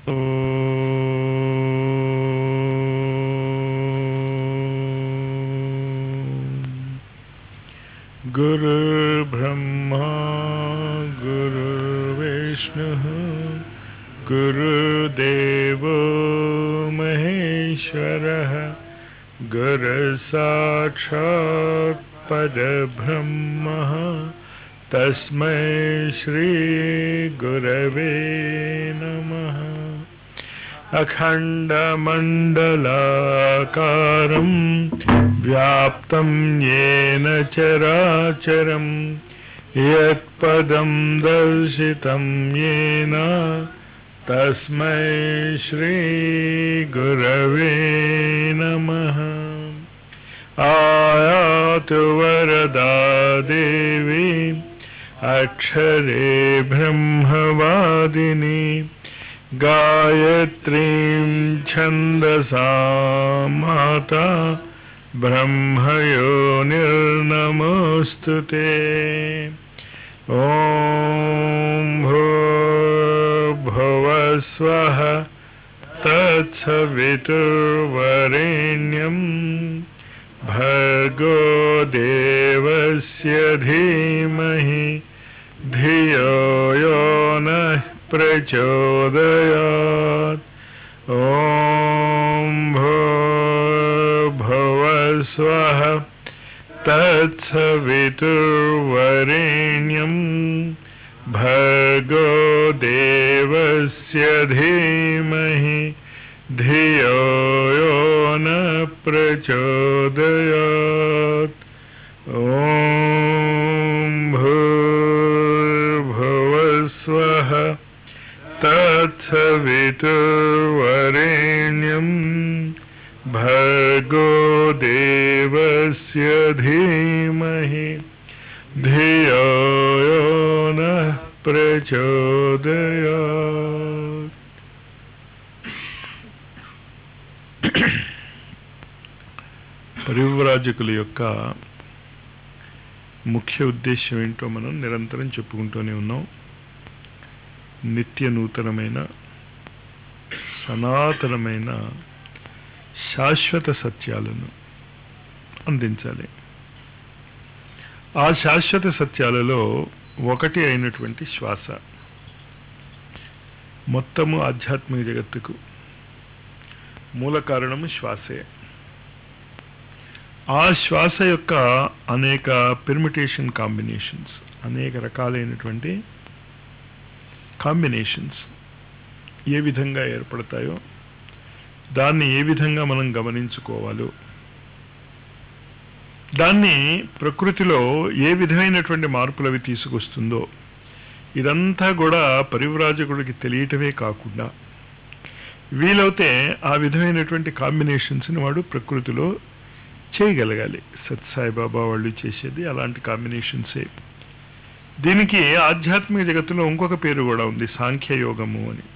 गुरुर्ब्रह्मा गुरुर्विष्णुः गुरुदेवो महेश्वरः गुरुसाक्षात् परब्रह्मः तस्मै श्रीगुरवे नमः अखण्डमण्डलाकारं व्याप्तं येन चराचरं यत्पदं दर्शितं येन तस्मै श्रीगुरवे नमः आयातु वरदा देवी अक्षरे ब्रह्मवादिनी गायत्रीं छन्दसा माता ब्रह्मयोनिर्नमोऽस्तु ते ॐ भूर्भुवस्वः तत्सवितुर्वरेण्यं भर्गो देवस्य धीमहि धियो यो नः प्रचोदयात् ॐ भूर्भुवस्वः तत्सवितुर्वरेण्यं भर्गो देवस्य धीमहि धियो यो न प्रचोदयात् ॐ भूर्भुवस्वः तत्सवितुर्वरेण्यं भर्गो देवस्य धीमहि धियो यो नः प्रचोदयात् పరివ్రాజకుల యొక్క ముఖ్య ఉద్దేశం ఏంటో మనం నిరంతరం చెప్పుకుంటూనే ఉన్నాం నిత్య నూతనమైన సనాతనమైన శాశ్వత సత్యాలను అందించాలి ఆ శాశ్వత సత్యాలలో ఒకటి అయినటువంటి శ్వాస మొత్తము ఆధ్యాత్మిక జగత్తుకు మూల కారణము శ్వాసే ఆ శ్వాస యొక్క అనేక పెర్మిటేషన్ కాంబినేషన్స్ అనేక రకాలైనటువంటి కాంబినేషన్స్ ఏ విధంగా ఏర్పడతాయో దాన్ని ఏ విధంగా మనం గమనించుకోవాలో దాన్ని ప్రకృతిలో ఏ విధమైనటువంటి మార్పులు అవి తీసుకొస్తుందో ఇదంతా కూడా పరివ్రాజకుడికి తెలియటమే కాకుండా వీలవుతే ఆ విధమైనటువంటి కాంబినేషన్స్ని వాడు ప్రకృతిలో చేయగలగాలి సత్సాయిబాబా వాళ్ళు చేసేది అలాంటి కాంబినేషన్సే దీనికి ఆధ్యాత్మిక జగత్తులో ఇంకొక పేరు కూడా ఉంది సాంఖ్యయోగము అని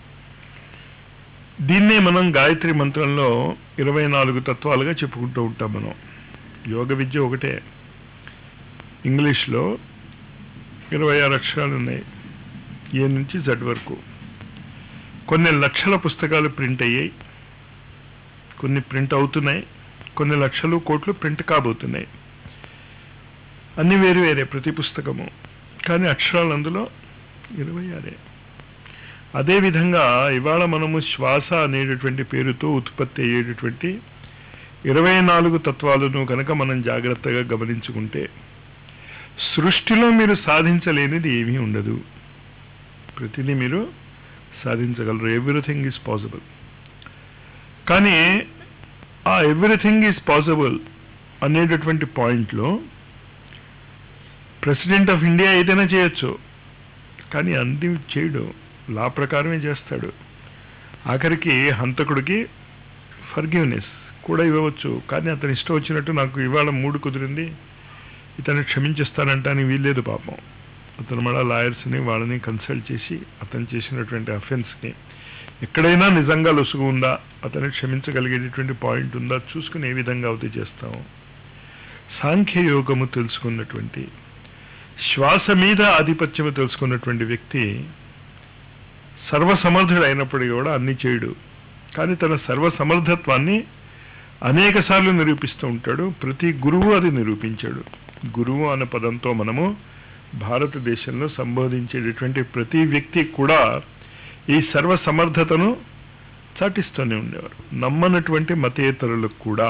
దీన్నే మనం గాయత్రి మంత్రంలో ఇరవై నాలుగు తత్వాలుగా చెప్పుకుంటూ ఉంటాం మనం యోగ విద్య ఒకటే ఇంగ్లీష్లో ఇరవై ఆరు అక్షరాలు ఉన్నాయి ఏ నుంచి జడ్ వరకు కొన్ని లక్షల పుస్తకాలు ప్రింట్ అయ్యాయి కొన్ని ప్రింట్ అవుతున్నాయి కొన్ని లక్షలు కోట్లు ప్రింట్ కాబోతున్నాయి అన్ని వేరు వేరే ప్రతి పుస్తకము కానీ అక్షరాలు అందులో ఇరవై ఆరే అదేవిధంగా ఇవాళ మనము శ్వాస అనేటటువంటి పేరుతో ఉత్పత్తి అయ్యేటటువంటి ఇరవై నాలుగు తత్వాలను కనుక మనం జాగ్రత్తగా గమనించుకుంటే సృష్టిలో మీరు సాధించలేనిది ఏమీ ఉండదు ప్రతిదీ మీరు సాధించగలరు ఎవ్రీథింగ్ ఈజ్ పాసిబుల్ కానీ ఆ ఎవ్రీథింగ్ ఈజ్ పాసిబుల్ అనేటటువంటి పాయింట్లో ప్రెసిడెంట్ ఆఫ్ ఇండియా ఏదైనా చేయొచ్చు కానీ అంది చేయడు లా ప్రకారమే చేస్తాడు ఆఖరికి హంతకుడికి ఫర్గివ్నెస్ కూడా ఇవ్వవచ్చు కానీ అతని ఇష్టం వచ్చినట్టు నాకు ఇవాళ మూడు కుదిరింది ఇతను క్షమించేస్తానంటానికి వీల్లేదు పాపం అతను మళ్ళా లాయర్స్ని వాళ్ళని కన్సల్ట్ చేసి అతను చేసినటువంటి అఫెన్స్ని ఎక్కడైనా నిజంగా లొసుగు ఉందా అతను క్షమించగలిగేటటువంటి పాయింట్ ఉందా చూసుకుని ఏ విధంగా అవుతే చేస్తాము సాంఖ్యయోగము తెలుసుకున్నటువంటి శ్వాస మీద ఆధిపత్యము తెలుసుకున్నటువంటి వ్యక్తి సర్వసమర్థుడు అయినప్పటికీ కూడా అన్ని చేయడు కానీ తన సర్వసమర్థత్వాన్ని అనేక సార్లు నిరూపిస్తూ ఉంటాడు ప్రతి గురువు అది నిరూపించాడు గురువు అనే పదంతో మనము భారతదేశంలో సంబోధించేటటువంటి ప్రతి వ్యక్తి కూడా ఈ సర్వసమర్థతను చాటిస్తూనే ఉండేవారు నమ్మనటువంటి మతేతరులకు కూడా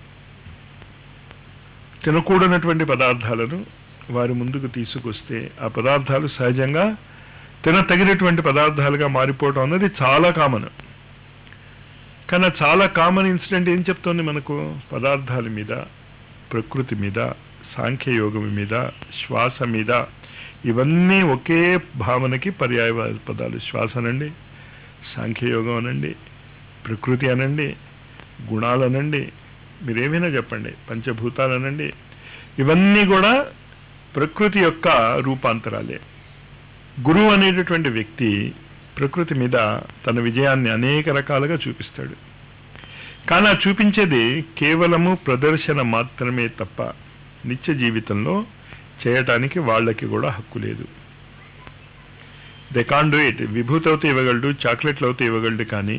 తినకూడనటువంటి పదార్థాలను వారి ముందుకు తీసుకొస్తే ఆ పదార్థాలు సహజంగా తినతగినటువంటి పదార్థాలుగా మారిపోవటం అన్నది చాలా కామన్ కానీ ఆ చాలా కామన్ ఇన్సిడెంట్ ఏం చెప్తోంది మనకు పదార్థాల మీద ప్రకృతి మీద సాంఖ్యయోగం మీద శ్వాస మీద ఇవన్నీ ఒకే భావనకి పర్యాయ పదాలు శ్వాస అనండి సాంఖ్యయోగం అనండి ప్రకృతి అనండి గుణాలు అనండి మీరేమైనా చెప్పండి పంచభూతాలు అనండి ఇవన్నీ కూడా ప్రకృతి యొక్క రూపాంతరాలే గురువు అనేటటువంటి వ్యక్తి ప్రకృతి మీద తన విజయాన్ని అనేక రకాలుగా చూపిస్తాడు కానీ ఆ చూపించేది కేవలము ప్రదర్శన మాత్రమే తప్ప నిత్య జీవితంలో చేయటానికి వాళ్ళకి కూడా హక్కు లేదు దే కాన్ డూ ఇట్ విభూతి అవుతే ఇవ్వగలడు చాక్లెట్లు అవుతే ఇవ్వగలడు కానీ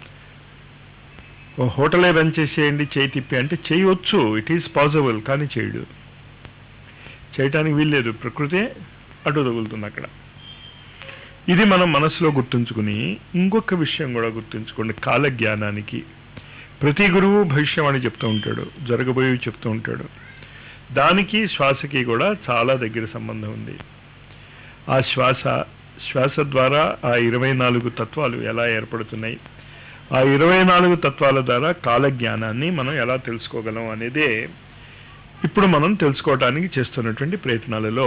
ఓ హోటలే రన్ చేసేయండి చేయి తిప్పి అంటే చేయవచ్చు ఇట్ ఈస్ పాసిబుల్ కానీ చేయడు చేయటానికి వీల్లేదు ప్రకృతే అడ్డు తగులుతుంది అక్కడ ఇది మనం మనసులో గుర్తుంచుకుని ఇంకొక విషయం కూడా గుర్తుంచుకోండి కాల జ్ఞానానికి ప్రతి గురువు భవిష్యవాణి చెప్తూ ఉంటాడు జరగబోయేవి చెప్తూ ఉంటాడు దానికి శ్వాసకి కూడా చాలా దగ్గర సంబంధం ఉంది ఆ శ్వాస శ్వాస ద్వారా ఆ ఇరవై నాలుగు తత్వాలు ఎలా ఏర్పడుతున్నాయి ఆ ఇరవై నాలుగు తత్వాల ద్వారా కాల జ్ఞానాన్ని మనం ఎలా తెలుసుకోగలం అనేదే ఇప్పుడు మనం తెలుసుకోవటానికి చేస్తున్నటువంటి ప్రయత్నాలలో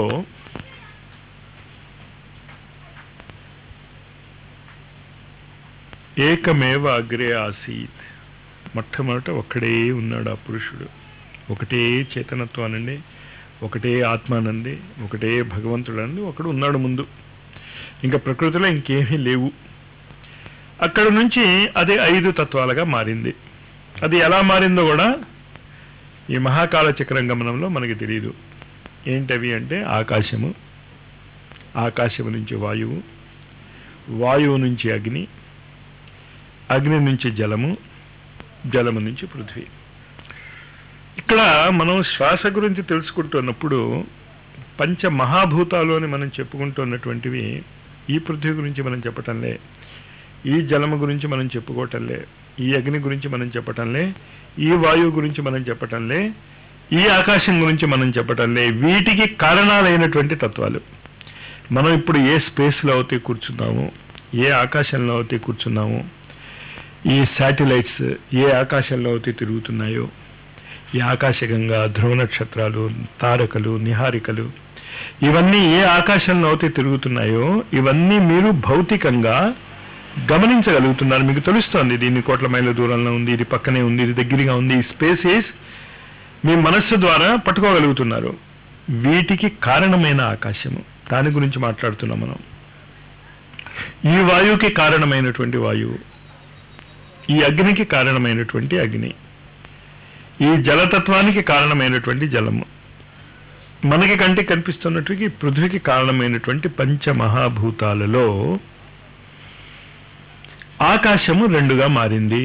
ఏకమేవ అగ్రే ఆసీత్ మొట్టమొదట ఒక్కడే ఉన్నాడు ఆ పురుషుడు ఒకటే చేతనత్వానండి ఒకటే ఆత్మానంది ఒకటే భగవంతుడండి ఒకడు ఉన్నాడు ముందు ఇంకా ప్రకృతిలో ఇంకేమీ లేవు అక్కడ నుంచి అది ఐదు తత్వాలుగా మారింది అది ఎలా మారిందో కూడా ఈ మహాకాల చక్రం గమనంలో మనకి తెలియదు ఏంటవి అంటే ఆకాశము ఆకాశము నుంచి వాయువు వాయువు నుంచి అగ్ని అగ్ని నుంచి జలము జలము నుంచి పృథ్వీ ఇక్కడ మనం శ్వాస గురించి తెలుసుకుంటున్నప్పుడు పంచ మహాభూతాలు అని మనం చెప్పుకుంటున్నటువంటివి ఈ పృథ్వీ గురించి మనం చెప్పటంలే ఈ జలము గురించి మనం చెప్పుకోవటంలే ఈ అగ్ని గురించి మనం చెప్పటంలే ఈ వాయువు గురించి మనం చెప్పటంలే ఈ ఆకాశం గురించి మనం చెప్పటంలే వీటికి కారణాలైనటువంటి తత్వాలు మనం ఇప్పుడు ఏ స్పేస్లో అయితే కూర్చున్నాము ఏ ఆకాశంలో అయితే కూర్చున్నాము ఈ శాటిలైట్స్ ఏ ఆకాశంలో అయితే తిరుగుతున్నాయో ఈ ఆకాశగంగా ధ్రువ నక్షత్రాలు తారకలు నిహారికలు ఇవన్నీ ఏ ఆకాశంలో అయితే తిరుగుతున్నాయో ఇవన్నీ మీరు భౌతికంగా గమనించగలుగుతున్నారు మీకు తెలుస్తోంది దీన్ని కోట్ల మైళ్ళ దూరంలో ఉంది ఇది పక్కనే ఉంది ఇది దగ్గరగా ఉంది ఈ స్పేస్ ఈస్ మీ మనస్సు ద్వారా పట్టుకోగలుగుతున్నారు వీటికి కారణమైన ఆకాశము దాని గురించి మాట్లాడుతున్నాం మనం ఈ వాయువుకి కారణమైనటువంటి వాయువు ఈ అగ్నికి కారణమైనటువంటి అగ్ని ఈ జలతత్వానికి కారణమైనటువంటి జలము మనకి కంటే కనిపిస్తున్నట్టుగా ఈ పృథ్వీకి కారణమైనటువంటి పంచమహాభూతాలలో ఆకాశము రెండుగా మారింది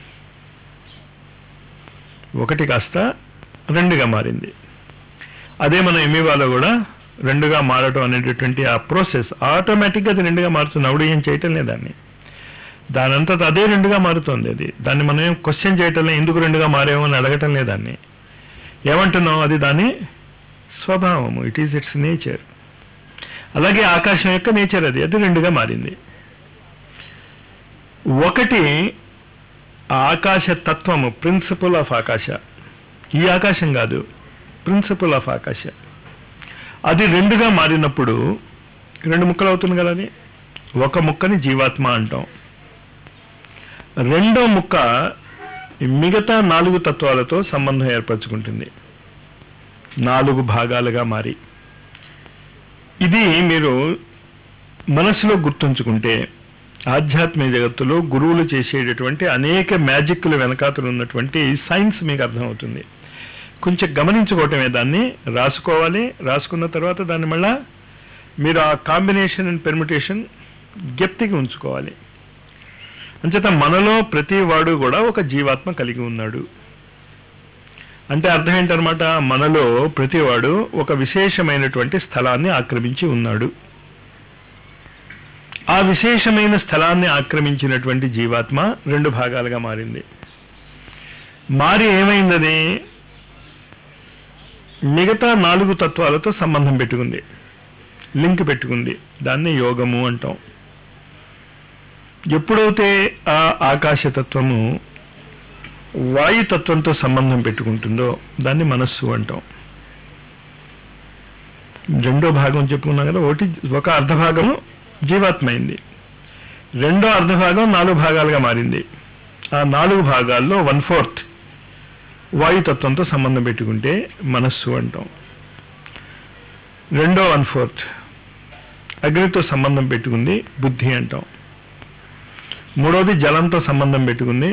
ఒకటి కాస్త రెండుగా మారింది అదే మన ఎమివాలో కూడా రెండుగా మారటం అనేటటువంటి ఆ ప్రాసెస్ ఆటోమేటిక్గా అది రెండుగా మారుతుంది ఆవిడ ఏం చేయటం లేదాన్ని దానంతా అదే రెండుగా మారుతోంది అది దాన్ని మనం ఏం క్వశ్చన్ చేయటం లేదు ఎందుకు రెండుగా మారేమో అని అడగటం లేదాన్ని ఏమంటున్నాం అది దాని స్వభావము ఇట్ ఈస్ ఇట్స్ నేచర్ అలాగే ఆకాశం యొక్క నేచర్ అది అది రెండుగా మారింది ఒకటి ఆకాశ తత్వము ప్రిన్సిపల్ ఆఫ్ ఆకాశ ఈ ఆకాశం కాదు ప్రిన్సిపల్ ఆఫ్ ఆకాశ అది రెండుగా మారినప్పుడు రెండు ముక్కలు అవుతుంది కదా అది ఒక ముక్కని జీవాత్మ అంటాం రెండో ముక్క మిగతా నాలుగు తత్వాలతో సంబంధం ఏర్పరచుకుంటుంది నాలుగు భాగాలుగా మారి ఇది మీరు మనసులో గుర్తుంచుకుంటే ఆధ్యాత్మిక జగత్తులో గురువులు చేసేటటువంటి అనేక మ్యాజిక్లు వెనకాతలు ఉన్నటువంటి సైన్స్ మీకు అర్థమవుతుంది కొంచెం గమనించుకోవటమే దాన్ని రాసుకోవాలి రాసుకున్న తర్వాత దాన్ని మళ్ళా మీరు ఆ కాంబినేషన్ అండ్ పెర్మిటేషన్ జ్ఞప్తికి ఉంచుకోవాలి అంచేత మనలో ప్రతి వాడు కూడా ఒక జీవాత్మ కలిగి ఉన్నాడు అంటే అర్థం ఏంటనమాట మనలో ప్రతివాడు ఒక విశేషమైనటువంటి స్థలాన్ని ఆక్రమించి ఉన్నాడు ఆ విశేషమైన స్థలాన్ని ఆక్రమించినటువంటి జీవాత్మ రెండు భాగాలుగా మారింది మారి ఏమైందని మిగతా నాలుగు తత్వాలతో సంబంధం పెట్టుకుంది లింక్ పెట్టుకుంది దాన్ని యోగము అంటాం ఎప్పుడైతే ఆ ఆకాశతత్వము వాయుతత్వంతో సంబంధం పెట్టుకుంటుందో దాన్ని మనస్సు అంటాం రెండో భాగం చెప్పుకున్నాం కదా ఒకటి ఒక అర్ధ భాగము జీవాత్మైంది రెండో అర్ధ భాగం నాలుగు భాగాలుగా మారింది ఆ నాలుగు భాగాల్లో వన్ ఫోర్త్ వాయుతత్వంతో సంబంధం పెట్టుకుంటే మనస్సు అంటాం రెండో వన్ ఫోర్త్ అగ్నితో సంబంధం పెట్టుకుంది బుద్ధి అంటాం మూడోది జలంతో సంబంధం పెట్టుకుంది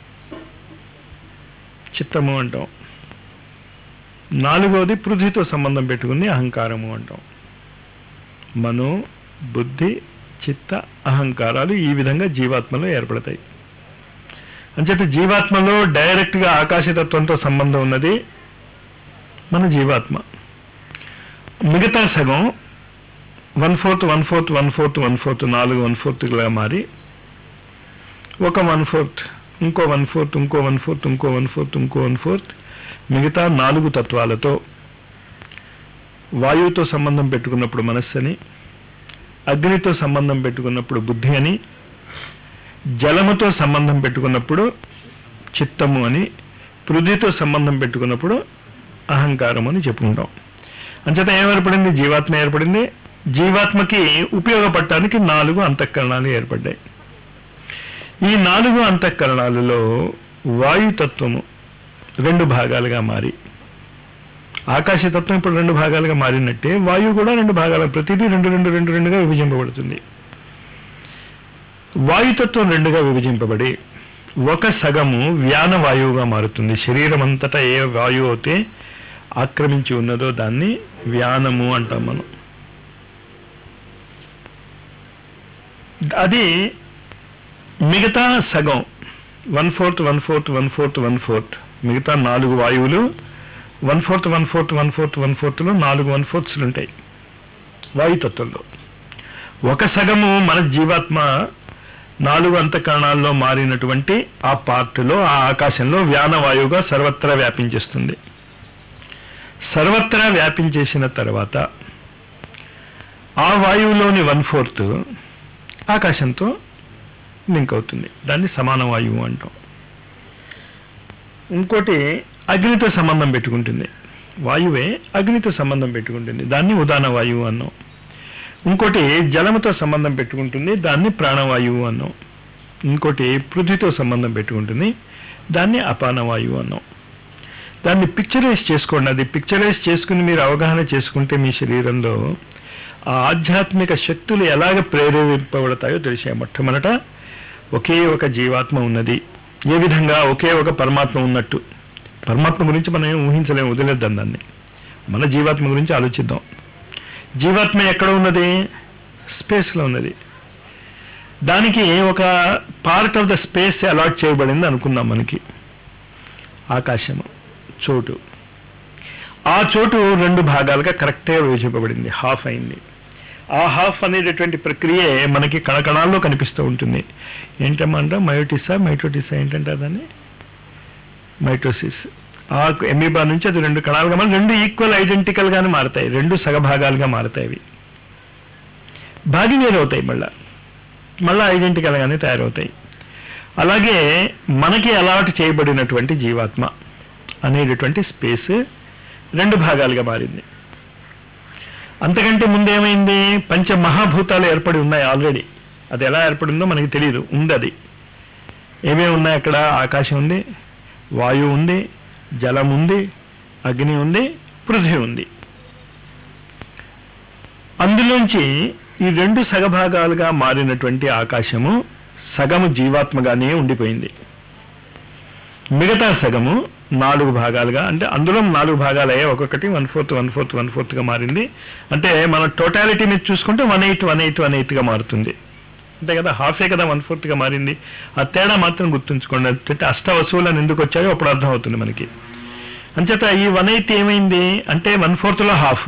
చిత్తము అంటాం నాలుగోది పృథ్వీతో సంబంధం పెట్టుకుంది అహంకారము అంటాం మనో బుద్ధి చిత్త అహంకారాలు ఈ విధంగా జీవాత్మలో ఏర్పడతాయి అంచేత జీవాత్మలో డైరెక్ట్గా ఆకాశతత్వంతో సంబంధం ఉన్నది మన జీవాత్మ మిగతా సగం one fourth one fourth one fourth one fourth నాలుగు వన్ ఫోర్త్గా మారి ఒక వన్ ఫోర్త్ ఇంకో వన్ ఫోర్త్ ఇంకో వన్ ఫోర్త్ ఇంకో వన్ ఫోర్త్ ఇంకో వన్ ఫోర్త్ మిగతా నాలుగు తత్వాలతో వాయువుతో సంబంధం పెట్టుకున్నప్పుడు మనస్సు అని అగ్నితో సంబంధం పెట్టుకున్నప్పుడు బుద్ధి అని జలముతో సంబంధం పెట్టుకున్నప్పుడు చిత్తము అని పృథ్వీతో సంబంధం పెట్టుకున్నప్పుడు అహంకారం అని చెప్పుకుంటాం అంచేత ఏం ఏర్పడింది జీవాత్మ ఏర్పడింది జీవాత్మకి ఉపయోగపడటానికి నాలుగు అంతఃకరణాలు ఏర్పడ్డాయి ఈ నాలుగు అంతఃకరణాలలో వాయుతత్వము రెండు భాగాలుగా మారి ఆకాశతత్వం ఇప్పుడు రెండు భాగాలుగా మారినట్టే వాయువు కూడా రెండు భాగాలు ప్రతిదీ రెండు రెండు రెండు రెండుగా విభజింపబడుతుంది వాయుతత్వం రెండుగా విభజింపబడి ఒక సగము వ్యాన వాయువుగా మారుతుంది శరీరం అంతటా ఏ వాయువు అయితే ఆక్రమించి ఉన్నదో దాన్ని వ్యానము అంటాం మనం అది మిగతా సగం one fourth one fourth one fourth one fourth మిగతా నాలుగు వాయువులు one fourth one fourth one fourth one ఫోర్త్లో నాలుగు వన్ ఫోర్త్స్లు ఉంటాయి వాయుతత్వంలో ఒక సగము మన జీవాత్మ నాలుగు అంతఃకరణాల్లో మారినటువంటి ఆ పార్టులో ఆ ఆకాశంలో వ్యానవాయువుగా సర్వత్రా వ్యాపించేస్తుంది సర్వత్రా వ్యాపించేసిన తర్వాత ఆ వాయువులోని వన్ ఫోర్త్ ఆకాశంతో లింక్ అవుతుంది దాన్ని సమాన వాయువు అంటాం ఇంకోటి అగ్నితో సంబంధం పెట్టుకుంటుంది వాయువే అగ్నితో సంబంధం పెట్టుకుంటుంది దాన్ని ఉదాన వాయువు అన్నాం ఇంకోటి జలముతో సంబంధం పెట్టుకుంటుంది దాన్ని ప్రాణవాయువు అన్నాం ఇంకోటి పృథ్వీతో సంబంధం పెట్టుకుంటుంది దాన్ని అపానవాయువు అన్నాం దాన్ని పిక్చరైజ్ చేసుకోండి అది పిక్చరైజ్ చేసుకుని మీరు అవగాహన చేసుకుంటే మీ శరీరంలో ఆ ఆధ్యాత్మిక శక్తులు ఎలాగ ప్రేరేపింపబడతాయో తెలిసే మొట్టమొదట ఒకే ఒక జీవాత్మ ఉన్నది ఏ విధంగా ఒకే ఒక పరమాత్మ ఉన్నట్టు పరమాత్మ గురించి మనం ఏం ఊహించలేము వదిలేద్దాం దాన్ని మన జీవాత్మ గురించి ఆలోచిద్దాం జీవాత్మ ఎక్కడ ఉన్నది స్పేస్లో ఉన్నది దానికి ఒక part of the space allot చేయబడింది అనుకుందాం మనకి ఆకాశము చోటు ఆ చోటు రెండు భాగాలుగా కరెక్ట్గా విభజింపబడింది హాఫ్ అయింది ఆ హాఫ్ అనేటటువంటి ప్రక్రియే మనకి కణకణాల్లో కనిపిస్తూ ఉంటుంది ఏంటమ్మంట మయోటిసా మైటోటిసా ఏంటంటే దాన్ని మైటోసిస్ ఆ ఎమీబా నుంచి అది రెండు కణాలుగా మారి రెండు ఈక్వల్ ఐడెంటికల్ గానే మారుతాయి రెండు సగభాగాలుగా మారుతాయి అవి భాగి వేరవుతాయి మళ్ళా మళ్ళా ఐడెంటికల్ గానే తయారవుతాయి అలాగే మనకి అలవాటు చేయబడినటువంటి జీవాత్మ అనేటటువంటి స్పేస్ రెండు భాగాలుగా మారింది అంతకంటే ముందేమైంది పంచ మహాభూతాలు ఏర్పడి ఉన్నాయి ఆల్రెడీ అది ఎలా ఏర్పడిందో మనకి తెలియదు ఉంది అది ఏమేమి ఉన్నాయి అక్కడ ఆకాశం ఉంది వాయువు ఉంది జలం ఉంది అగ్ని ఉంది పృథ్వీ ఉంది అందులోంచి ఈ రెండు సగభాగాలుగా మారినటువంటి ఆకాశము సగము జీవాత్మగానే ఉండిపోయింది మిగతా సగము నాలుగు భాగాలుగా అంటే అందులో నాలుగు భాగాలు అయ్యాయి ఒక్కొక్కటి one fourth one fourth one ఫోర్త్గా మారింది అంటే మన టోటాలిటీ మీద చూసుకుంటే one eight one eight one ఎయిట్గా మారుతుంది అంతే కదా హాఫే కదా వన్ ఫోర్త్గా మారింది ఆ తేడా మాత్రం గుర్తుంచుకోండి అంటే అష్ట వస్తువులు అని ఎందుకు వచ్చాయో అప్పుడు అర్థం అవుతుంది మనకి అంచేత ఈ వన్ ఎయిత్ ఏమైంది అంటే వన్ ఫోర్త్లో హాఫ్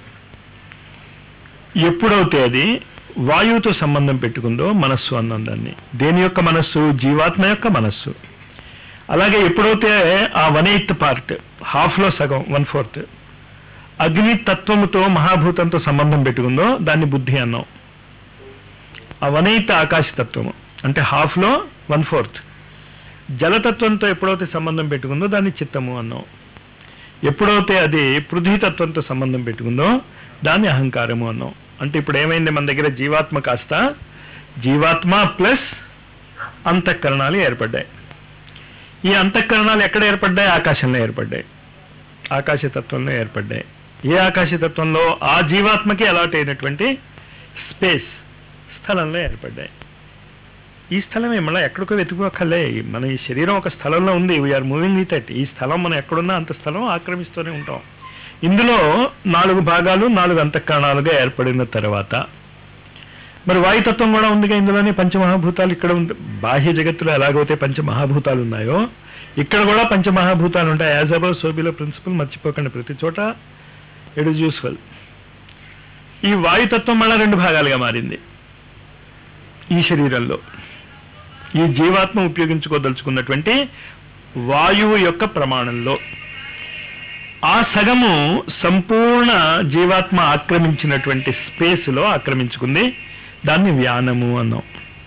ఎప్పుడైతే అది వాయువుతో సంబంధం పెట్టుకుందో మనస్సు అన్నాం దాన్ని దేని యొక్క మనస్సు జీవాత్మ యొక్క మనస్సు అలాగే ఎప్పుడైతే ఆ వన్ ఎయిత్ పార్ట్ హాఫ్లో సగం వన్ ఫోర్త్ అగ్ని తత్వముతో మహాభూతంతో సంబంధం పెట్టుకుందో దాన్ని బుద్ధి అన్నాం ఆ వన్ ఎయిత్ ఆకాశతత్వము అంటే హాఫ్లో వన్ ఫోర్త్ జలతత్వంతో ఎప్పుడైతే సంబంధం పెట్టుకుందో దాన్ని చిత్తము అన్నాం ఎప్పుడైతే అది పృథ్వీతత్వంతో సంబంధం పెట్టుకుందో దాన్ని అహంకారము అన్నాం అంటే ఇప్పుడు ఏమైంది మన దగ్గర జీవాత్మ కాస్త జీవాత్మ ప్లస్ అంతఃకరణాలు ఏర్పడ్డాయి ఈ అంతఃకరణాలు ఎక్కడ ఏర్పడ్డాయి ఆకాశంలో ఏర్పడ్డాయి ఆకాశతత్వంలో ఏర్పడ్డాయి ఏ ఆకాశతత్వంలో ఆ జీవాత్మకి అలాట్ అయినటువంటి స్పేస్ స్థలంలో ఏర్పడ్డాయి ఈ స్థలమే మళ్ళీ ఎక్కడికో వెతుకోకలే మన ఈ శరీరం ఒక స్థలంలో ఉంది వీఆర్ మూవింగ్ విత్ ఇట్ ఈ స్థలం మనం ఎక్కడున్నా అంత స్థలం ఆక్రమిస్తూనే ఉంటాం ఇందులో నాలుగు భాగాలు నాలుగు అంతఃకరణాలుగా ఏర్పడిన తర్వాత మరి వాయుతత్వం కూడా ఉందిగా ఇందులోనే పంచమహాభూతాలు ఇక్కడ ఉంది బాహ్య జగత్తులో ఎలాగైతే పంచమహాభూతాలు ఉన్నాయో ఇక్కడ కూడా పంచమహాభూతాలు ఉంటాయి యాజ్ అబౌవ్ సోబిలో ప్రిన్సిపల్ మర్చిపోకండి ప్రతి చోట ఇట్ ఇస్ యూస్ఫుల్ ఈ వాయుతత్వం మళ్ళా రెండు భాగాలుగా మారింది ఈ శరీరంలో ఈ జీవాత్మ ఉపయోగించుకోదలుచుకున్నటువంటి వాయువు యొక్క ప్రమాణంలో ఆ సగము సంపూర్ణ జీవాత్మ ఆక్రమించినటువంటి స్పేస్లో ఆక్రమించుకుంది దాన్ని వ్యానము అన్నాం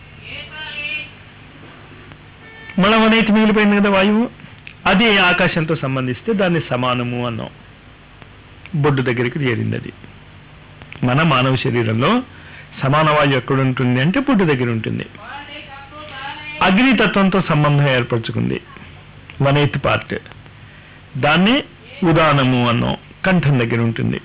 మనం అనేది మిగిలిపోయింది కదా వాయువు అది ఆకాశంతో సంబంధిస్తే దాన్ని సమానము అన్నాం బొడ్డు దగ్గరికి చేరింది అది మన మానవ శరీరంలో సమాన వాయువు ఎక్కడ ఉంటుంది అంటే బొడ్డు దగ్గర ఉంటుంది అగ్నితత్వంతో సంబంధం ఏర్పరచుకుంది వన్ ఎయిత్ పార్ట్ దాన్ని ఉదానము అన్నాం కంఠం దగ్గర ఉంటుంది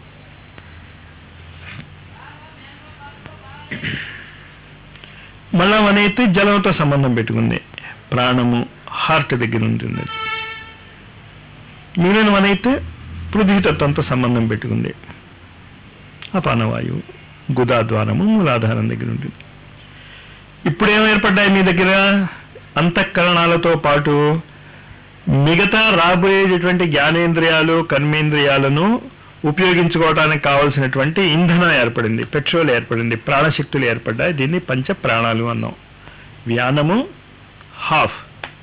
మళ్ళా వన్ ఎయిత్ జలంతో సంబంధం పెట్టుకుంది ప్రాణము హార్ట్ దగ్గర ఉంటుంది మిగిలిన వన్ ఎయిత్ పృథ్వీతత్వంతో సంబంధం పెట్టుకుంది అపానవాయువు గుదాద్వారము మూలాధారం దగ్గర ఉంటుంది ఇప్పుడు ఏం ఏర్పడ్డాయి మీ దగ్గర అంతఃకరణాలతో పాటు మిగతా రాబోయేటటువంటి జ్ఞానేంద్రియాలు కర్మేంద్రియాలను ఉపయోగించుకోవడానికి కావలసినటువంటి ఇంధనం ఏర్పడింది పెట్రోల్ ఏర్పడింది ప్రాణశక్తులు ఏర్పడ్డాయి దీన్ని పంచ ప్రాణాలు అన్నాం వ్యానము హాఫ్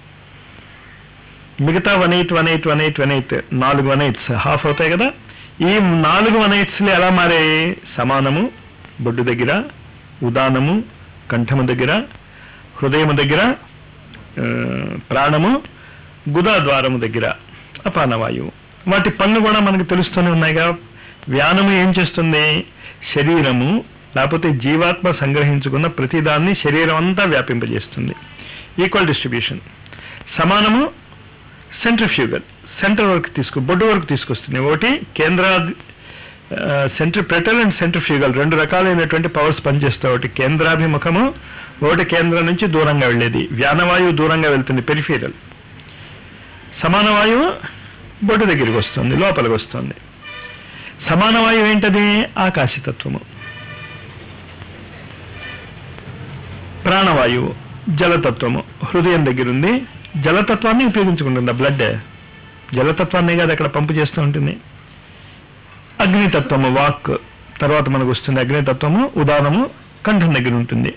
మిగతా one eight one eight one eight one eight నాలుగు వన్ ఎయిట్స్ హాఫ్ అవుతాయి కదా ఈ నాలుగు వన్ ఎయిట్స్లు ఎలా మారాయి సమానము బొడ్డు దగ్గర ఉదానము కంఠము దగ్గర హృదయము దగ్గర ఆ, ప్రాణము గుదాద్వారము దగ్గర అపానవాయువు వాటి పనులు కూడా మనకు తెలుస్తూనే ఉన్నాయిగా వ్యానము ఏం చేస్తుంది శరీరము లేకపోతే జీవాత్మ సంగ్రహించుకున్న ప్రతిదాన్ని శరీరం అంతా వ్యాపింపజేస్తుంది ఈక్వల్ డిస్ట్రిబ్యూషన్ సమానము సెంట్రిఫ్యూగల్ సెంటర్ వరకు తీసుకు బొడ్డు వరకు తీసుకొస్తుంది ఒకటి కేంద్ర సెంట్రి ప్రెటల్ అండ్ సెంట్రిఫ్యూగల్ రెండు రకాలైనటువంటి పవర్స్ పనిచేస్తాయి ఒకటి కేంద్రాభిముఖము ఒకటి కేంద్రం నుంచి దూరంగా వెళ్ళేది వ్యానవాయువు దూరంగా వెళ్తుంది పెరిఫీరల్ సమాన వాయువు బొడ్డు దగ్గరికి వస్తుంది లోపలికి వస్తుంది సమాన వాయువు ఏంటది ఆకాశతత్వము ప్రాణవాయువు జలతత్వము హృదయం దగ్గర ఉంది జలతత్వాన్ని ఉపయోగించుకుంటుంది బ్లడ్ జలతత్వాన్ని కాదు అక్కడ పంపు చేస్తూ ఉంటుంది అగ్నితత్వము వాక్ తర్వాత మనకు వస్తుంది అగ్నితత్వము ఉదానము కంఠం దగ్గర ఉంటుంది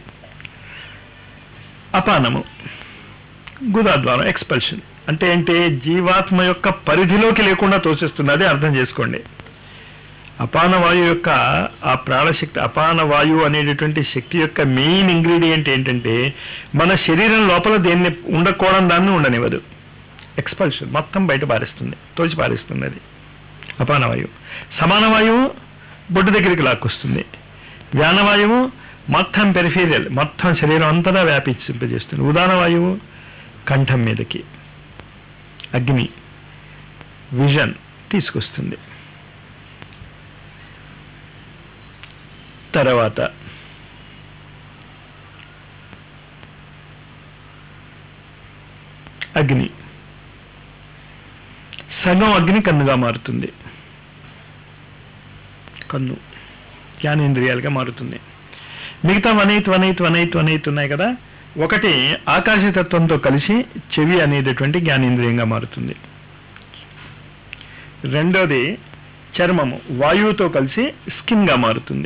అపానము గుదాద్వారం ఎక్స్పల్షన్ అంటే ఏంటి జీవాత్మ యొక్క పరిధిలోకి లేకుండా తోసేస్తున్నది అర్థం చేసుకోండి అపాన వాయువు యొక్క ఆ ప్రాణశక్తి అపాన వాయువు అనేటటువంటి శక్తి యొక్క మెయిన్ ఇంగ్రీడియంట్ ఏంటంటే మన శరీరం లోపల దేన్ని ఉండకూడని దాన్ని ఉండనివ్వదు ఎక్స్పల్షన్ మొత్తం బయట పారేస్తుంది తోచి పారేస్తుంది అది అపాన వాయువు సమాన వాయువు బొడ్డు దగ్గరికి లాక్కొస్తుంది వ్యానవాయువు మొత్తం పెరిఫీరియల్ మొత్తం శరీరం అంతటా వ్యాపించింపజేస్తుంది ఉదాన వాయువు కంఠం మీదకి అగ్ని విజన్ తీసుకొస్తుంది తర్వాత అగ్ని సగం అగ్ని కన్నుగా మారుతుంది కన్ను జ్ఞానేంద్రియాలుగా మారుతుంది మిగతా one eighth one eighth one eighth one eighth ఉన్నాయి కదా ఒకటి ఆకాశతత్వంతో కలిసి చెవి అనేటటువంటి జ్ఞానేంద్రియంగా మారుతుంది రెండోది చర్మము వాయువుతో కలిసి స్కిన్గా మారుతుంది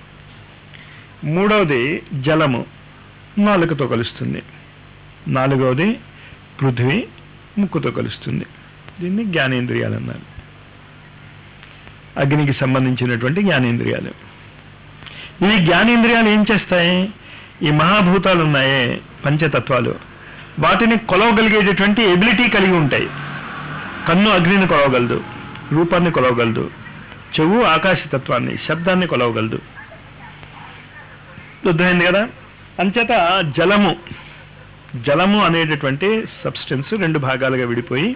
మూడవది జలము నాలుకతో కలుస్తుంది నాలుగవది పృథ్వీ ముక్కుతో కలుస్తుంది దీన్ని జ్ఞానేంద్రియాలు అన్నారు అగ్నికి సంబంధించినటువంటి జ్ఞానేంద్రియాలు ఈ జ్ఞానేంద్రియాలు ఏం చేస్తాయి ఈ మహాభూతాలు ఉన్నాయే పంచతత్వాలు వాటిని కొలవగలిగేటటువంటి ఎబిలిటీ కలిగి ఉంటాయి కన్ను అగ్నిని కొలవగలదు రూపాన్ని కొలవగలదు చెవు ఆకాశతత్వాన్ని శబ్దాన్ని కొలవగలదు అర్థమైంది కదా అంచేత జలము జలము అనేటటువంటి సబ్స్టెన్స్ రెండు భాగాలుగా విడిపోయి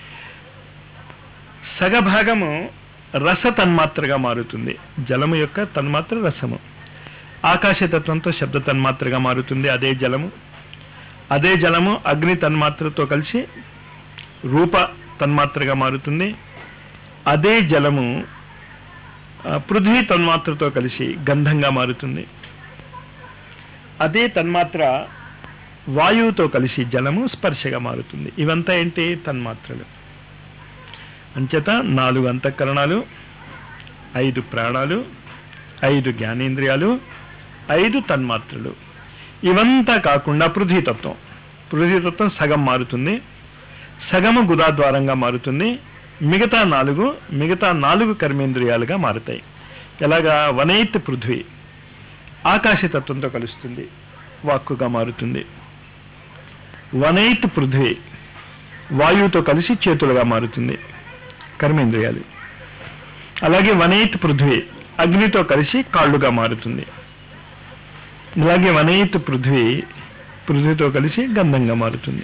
సగభాగము రస తన్మాత్రగా మారుతుంది జలము యొక్క తన్మాత్ర రసము ఆకాశతత్వంతో శబ్ద తన్మాత్రగా మారుతుంది అదే జలము అదే జలము అగ్ని తన్మాత్రతో కలిసి రూప తన్మాత్రగా మారుతుంది అదే జలము ఆ, పృథ్వీ తన్మాత్రతో కలిసి గంధంగా మారుతుంది అదే తన్మాత్ర వాయువుతో కలిసి జలము స్పర్శగా మారుతుంది ఇవంతా ఏంటి తన్మాత్రలు అంచేత నాలుగు అంతఃకరణాలు ఐదు ప్రాణాలు ఐదు జ్ఞానేంద్రియాలు ఐదు తన్మాత్రలు ఇవంతా కాకుండా పృథ్వీతత్వం పృథ్వీతత్వం సగం మారుతుంది సగము గుదాద్వారంగా మారుతుంది మిగతా నాలుగు మిగతా నాలుగు కర్మేంద్రియాలుగా మారుతాయి ఎలాగా వనైత్ పృథ్వీ ఆకాశతత్వంతో కలుస్తుంది వాక్కుగా మారుతుంది వనైత్ పృథ్వీ వాయువుతో కలిసి చేతులుగా మారుతుంది కర్మేంద్రియాలు అలాగే వనైత్ పృథ్వీ అగ్నితో కలిసి కాళ్ళుగా మారుతుంది అలాగే వనైత్ పృథ్వీ పృథ్వీతో కలిసి గంధంగా మారుతుంది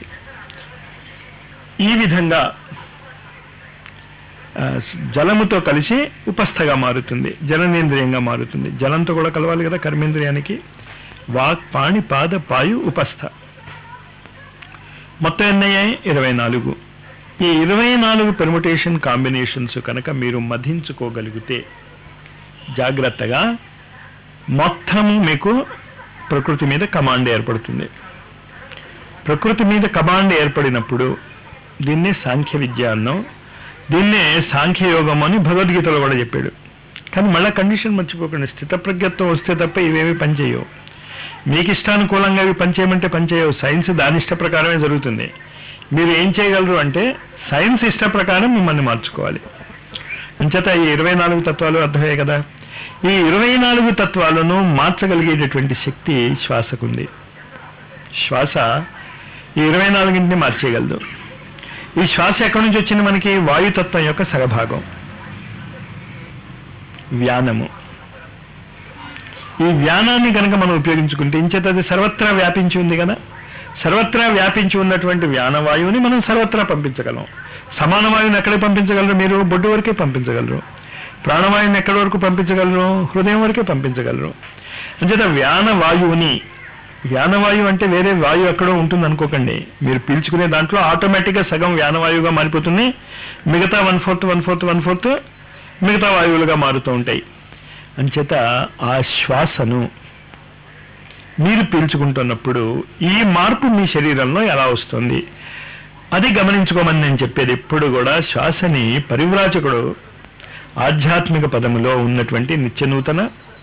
ఈ విధంగా ఆ, జలముతో కలిసి ఉపస్థగా మారుతుంది జలనేంద్రియంగా మారుతుంది జలంతో కూడా కలవాలి కదా కర్మేంద్రియానికి వాక్ పాణి పాద పాయు ఉపస్థ మొత్తం ఎన్నయ్యాయి ఇరవై నాలుగు ఈ ఇరవై నాలుగు పెర్ముటేషన్ కాంబినేషన్స్ కనుక మీరు మధించుకోగలిగితే జాగ్రత్తగా మొత్తం మీకు ప్రకృతి మీద కమాండ్ ఏర్పడుతుంది ప్రకృతి మీద కమాండ్ ఏర్పడినప్పుడు దీన్నే సాంఖ్య విద్య అన్నాం దీన్నే సాంఖ్యయోగం అని భగవద్గీతలో కూడా చెప్పాడు కానీ మళ్ళా కండిషన్ మర్చిపోకండి స్థితప్రజ్ఞత్వం వస్తే తప్ప ఇవేమి పనిచేయవు మీకు ఇష్టానుకూలంగా ఇవి పనిచేయమంటే పనిచేయవు సైన్స్ దాని ఇష్ట ప్రకారమే జరుగుతుంది మీరు ఏం చేయగలరు అంటే సైన్స్ ఇష్ట ప్రకారం మిమ్మల్ని మార్చుకోవాలి అంచేత ఈ ఇరవై నాలుగు తత్వాలు అర్థమయ్యాయి కదా ఈ ఇరవై నాలుగు తత్వాలను మార్చగలిగేటటువంటి శక్తి శ్వాసకుంది శ్వాస ఈ ఇరవై నాలుగింటిని మార్చేయగలదు ఈ శ్వాస ఎక్కడి నుంచి వచ్చింది మనకి వాయుతత్వం యొక్క సగభాగం వ్యానము ఈ వ్యానాన్ని కనుక మనం ఉపయోగించుకుంటే ఇంచేత అది సర్వత్రా వ్యాపించి ఉంది కదా సర్వత్రా వ్యాపించి ఉన్నటువంటి వ్యానవాయువుని మనం సర్వత్రా పంపించగలం సమాన వాయువుని ఎక్కడికి పంపించగలరు మీరు బొడ్డు వరకే పంపించగలరు ప్రాణవాయువుని ఎక్కడి వరకు పంపించగలరు హృదయం వరకే పంపించగలరు అంచేత వ్యానవాయువుని వ్యానవాయువు అంటే వేరే వాయువు ఎక్కడో ఉంటుంది అనుకోకండి మీరు పీల్చుకునే దాంట్లో ఆటోమేటిక్గా సగం వ్యానవాయువుగా మారిపోతుంది మిగతా one fourth one fourth one fourth మిగతా వాయువులుగా మారుతూ ఉంటాయి అంచేత ఆ శ్వాసను మీరు పీల్చుకుంటున్నప్పుడు ఈ మార్పు మీ శరీరంలో ఎలా వస్తుంది అది గమనించుకోమని నేను చెప్పేది ఎప్పుడు కూడా శ్వాసని పరివ్రాజకుడు ఆధ్యాత్మిక పదములో ఉన్నటువంటి నిత్యనూతన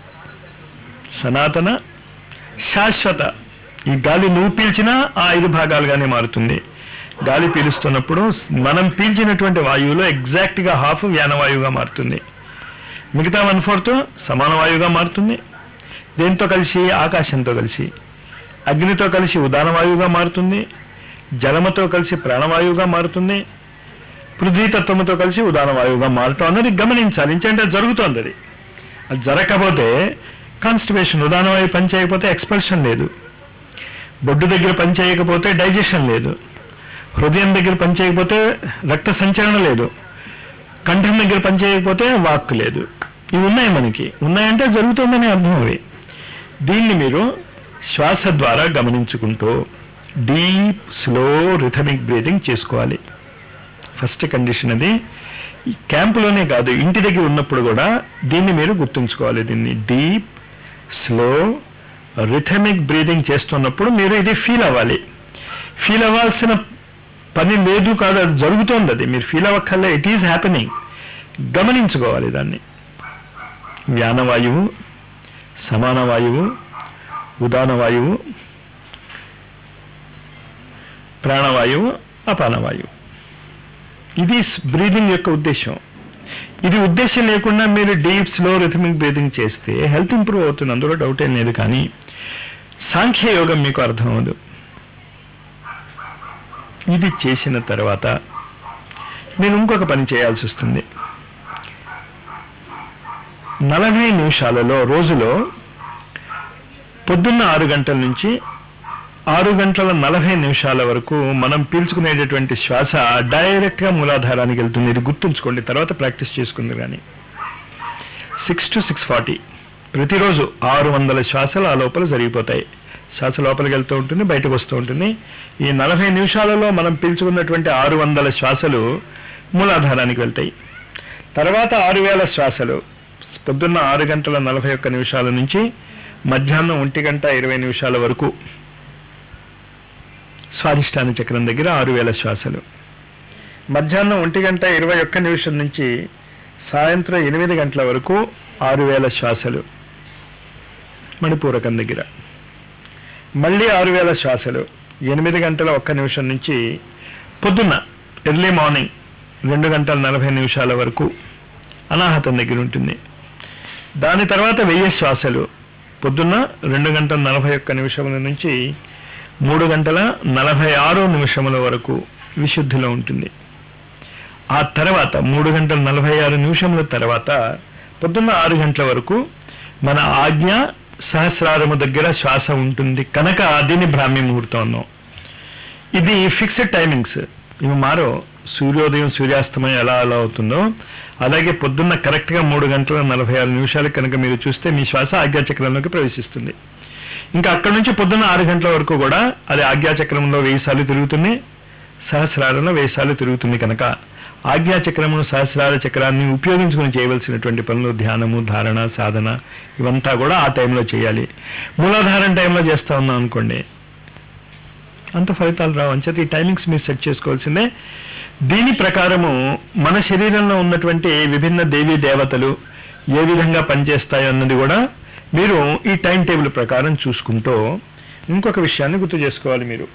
సనాతన శాశ్వత ఈ గాలి నువ్వు పీల్చినా ఆ ఐదు భాగాలుగానే మారుతుంది గాలి పీలుస్తున్నప్పుడు మనం పీల్చినటువంటి వాయువులో ఎగ్జాక్ట్ గా హాఫ్ వ్యానవాయువుగా మారుతుంది మిగతా వన్ ఫోర్త్ సమాన వాయువుగా మారుతుంది దేంతో కలిసి ఆకాశంతో కలిసి అగ్నితో కలిసి ఉదాన వాయువుగా మారుతుంది జలముతో కలిసి ప్రాణవాయువుగా మారుతుంది పృథ్వీతత్వముతో కలిసి ఉదాన వాయువుగా మారటం అన్నది గమనించాలి ఇంకంటే జరుగుతోంది అది అది జరగకపోతే కాన్స్టిపేషన్ ఉదాన వాయువు పని చేయకపోతే ఎక్స్పల్షన్ లేదు బొడ్డు దగ్గర పని చేయకపోతే డైజెషన్ లేదు హృదయం దగ్గర పని చేయకపోతే రక్త సంచలన లేదు కంఠం దగ్గర పని చేయకపోతే వాక్ లేదు ఇవి ఉన్నాయి మనకి ఉన్నాయంటే జరుగుతుందని అర్థం అవి దీన్ని మీరు శ్వాస ద్వారా గమనించుకుంటూ డీప్ స్లో రిథమిక్ బ్రీతింగ్ చేసుకోవాలి ఫస్ట్ కండిషన్ అది ఈ క్యాంపులోనే కాదు ఇంటి దగ్గర ఉన్నప్పుడు కూడా దీన్ని మీరు గుర్తుంచుకోవాలి దీన్ని డీప్ స్లో రిథమిక్ బ్రీదింగ్ చేస్తున్నప్పుడు మీరు ఇది ఫీల్ అవ్వాలి ఫీల్ అవ్వాల్సిన పని లేదు కాదు అది జరుగుతోంది అది మీరు ఫీల్ అవ్వక్కర్లే ఇట్ ఈజ్ హ్యాపెనింగ్ గమనించుకోవాలి దాన్ని వ్యానవాయువు సమాన వాయువు ఉదాన వాయువు ప్రాణవాయువు అపానవాయువు ఇది బ్రీదింగ్ యొక్క ఉద్దేశం ఇది ఉద్దేశం లేకుండా మీరు డీప్ స్లో రిథమిక్ బ్రీదింగ్ చేస్తే హెల్త్ ఇంప్రూవ్ అవుతుంది అందులో డౌట్ ఏం లేదు కానీ సాంఖ్య యోగం మీకు అర్థం అవ్వదు ఇది చేసిన తర్వాత మీరు ఇంకొక పని చేయాల్సి వస్తుంది నలభై నిమిషాలలో రోజులో పొద్దున్న ఆరు గంటల నుంచి ఆరు గంటల నలభై నిమిషాల వరకు మనం పీల్చుకునేటటువంటి శ్వాస డైరెక్ట్ గా మూలాధారానికి వెళ్తుంది ఇది గుర్తుంచుకోండి తర్వాత ప్రాక్టీస్ చేసుకుంది కానీ సిక్స్ టు సిక్స్ ఫార్టీ ప్రతిరోజు ఆరు వందల శ్వాసలు ఆ లోపల జరిగిపోతాయి శ్వాస లోపలికి వెళ్తూ ఉంటుంది బయటకు వస్తూ ఉంటుంది ఈ నలభై నిమిషాలలో మనం పీల్చుకున్నటువంటి ఆరు వందల శ్వాసలు మూలాధారానికి వెళ్తాయి తర్వాత ఆరు వేల శ్వాసలు పొద్దున్న ఆరు గంటల నలభై ఒక్క నిమిషాల నుంచి మధ్యాహ్నం ఒంటి గంట ఇరవై నిమిషాల వరకు స్వాధిష్టాన చక్రం దగ్గర ఆరు వేల శ్వాసలు మధ్యాహ్నం ఒంటి గంట ఇరవై ఒక్క నిమిషం నుంచి సాయంత్రం ఎనిమిది గంటల వరకు ఆరు వేల శ్వాసలు మణిపూరకం దగ్గర మళ్ళీ ఆరు వేల శ్వాసలు ఎనిమిది గంటల ఒక్క నిమిషం నుంచి పొద్దున్న ఎర్లీ మార్నింగ్ రెండు గంటల నలభై నిమిషాల వరకు అనాహతం దగ్గర ఉంటుంది దాని తర్వాత వెయ్యి శ్వాసలు పొద్దున్న రెండు గంటల నలభై ఒక్క నిమిషముల నుంచి మూడు గంటల నలభై ఆరు నిమిషముల వరకు విశుద్ధిలో ఉంటుంది ఆ తర్వాత మూడు గంటల నలభై ఆరు నిమిషముల తర్వాత పొద్దున్న ఆరు గంటల వరకు మన ఆజ్ఞ సహస్రారము దగ్గర శ్వాస ఉంటుంది కనుక దీన్ని బ్రాహ్మీ ముహూర్తం అన్నాం ఇది ఫిక్స్డ్ టైమింగ్స్ ఇవి మారో సూర్యోదయం సూర్యాస్తమయం ఎలా ఎలా అవుతుందో అలాగే పొద్దున్న కరెక్ట్గా మూడు గంటల నలభై ఆరు నిమిషాలకు కనుక మీరు చూస్తే మీ శ్వాస ఆజ్ఞాచక్రంలోకి ప్రవేశిస్తుంది ఇంకా అక్కడి నుంచి పొద్దున్న ఆరు గంటల వరకు కూడా అది ఆజ్ఞాచక్రంలో వెయ్యి సార్లు తిరుగుతుంది సహస్రారంలో వెయ్యి సార్లు తిరుగుతుంది కనుక ఆజ్ఞాచక్రమును సహస్రార చక్రాన్ని ఉపయోగించుకుని చేయవలసినటువంటి పనులు ధ్యానము ధారణ సాధన ఇవంతా కూడా ఆ టైంలో చేయాలి మూలాధారం టైంలో చేస్తా ఉన్నాం అనుకోండి అంత ఫలితాలు రావు అంచేత ఈ టైమింగ్స్ మీరు సెట్ చేసుకోవాల్సిందే దీని ప్రకారము మన శరీరంలో ఉన్నటువంటి విభిన్న దేవీ దేవతలు ఏ విధంగా పనిచేస్తాయి అన్నది కూడా మీరు ఈ టైం టేబుల్ ప్రకారం చూసుకుంటూ ఇంకొక విషయాన్ని గుర్తు చేసుకోవాలి మీరు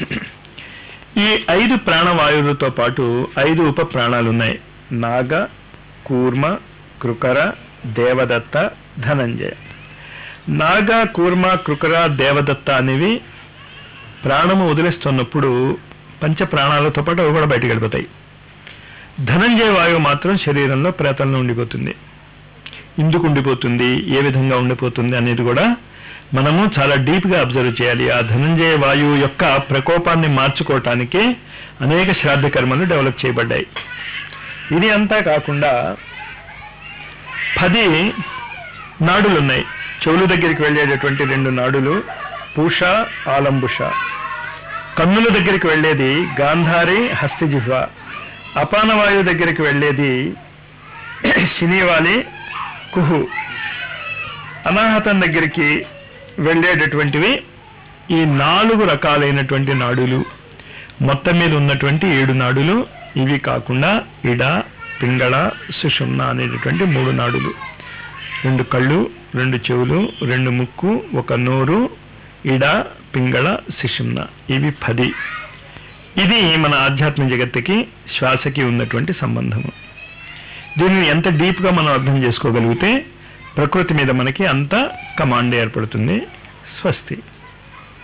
ఈ ఐదు ప్రాణవాయువులతో పాటు ఐదు ఉప ప్రాణాలు ఉన్నాయి నాగ కూర్మ కృకర దేవదత్త ధనంజయ నాగ కూర్మ కృకర దేవదత్త అనేవి ప్రాణము వదిలేస్తున్నప్పుడు పంచ ప్రాణాలతో పాటు అవి కూడా బయటకు వెళ్ళిపోతాయి ధనంజయ వాయువు మాత్రం శరీరంలో ప్రేతంలో ఉండిపోతుంది ఎందుకు ఉండిపోతుంది ఏ విధంగా ఉండిపోతుంది అనేది కూడా మనము చాలా డీప్ గా అబ్జర్వ్ చేయాలి ఆ ధనంజయ వాయువు యొక్క ప్రకోపాన్ని మార్చుకోవటానికి అనేక శ్రాద్ధ కర్మలు డెవలప్ చేయబడ్డాయి ఇది అంతా కాకుండా పది నాడులు ఉన్నాయి చెవుల దగ్గరికి వెళ్ళేటటువంటి రెండు నాడులు పూష ఆలంబుష కన్నుల దగ్గరికి వెళ్ళేది గాంధారి హస్తిజిహ్వ అపానవాయువు దగ్గరికి వెళ్ళేది శనివాలి కుహు అనాహతం దగ్గరికి వెళ్ళేటటువంటివి ఈ నాలుగు రకాలైనటువంటి నాడులు మొత్తం మీద ఉన్నటువంటి ఏడు నాడులు ఇవి కాకుండా ఇడ పింగళ సుషుమ్న అనేటటువంటి మూడు నాడులు రెండు కళ్ళు రెండు చెవులు రెండు ముక్కు ఒక నోరు ఇడ పింగళ సుషుమ్న ఇవి పది ఇది మన ఆధ్యాత్మ జగత్తుకి శ్వాసకి ఉన్నటువంటి సంబంధము దీనిని ఎంత డీప్గా మనం అర్థం చేసుకోగలిగితే ప్రకృతి మీద మనకి అంత కమాండ్ ఏర్పడుతుంది స్వస్తి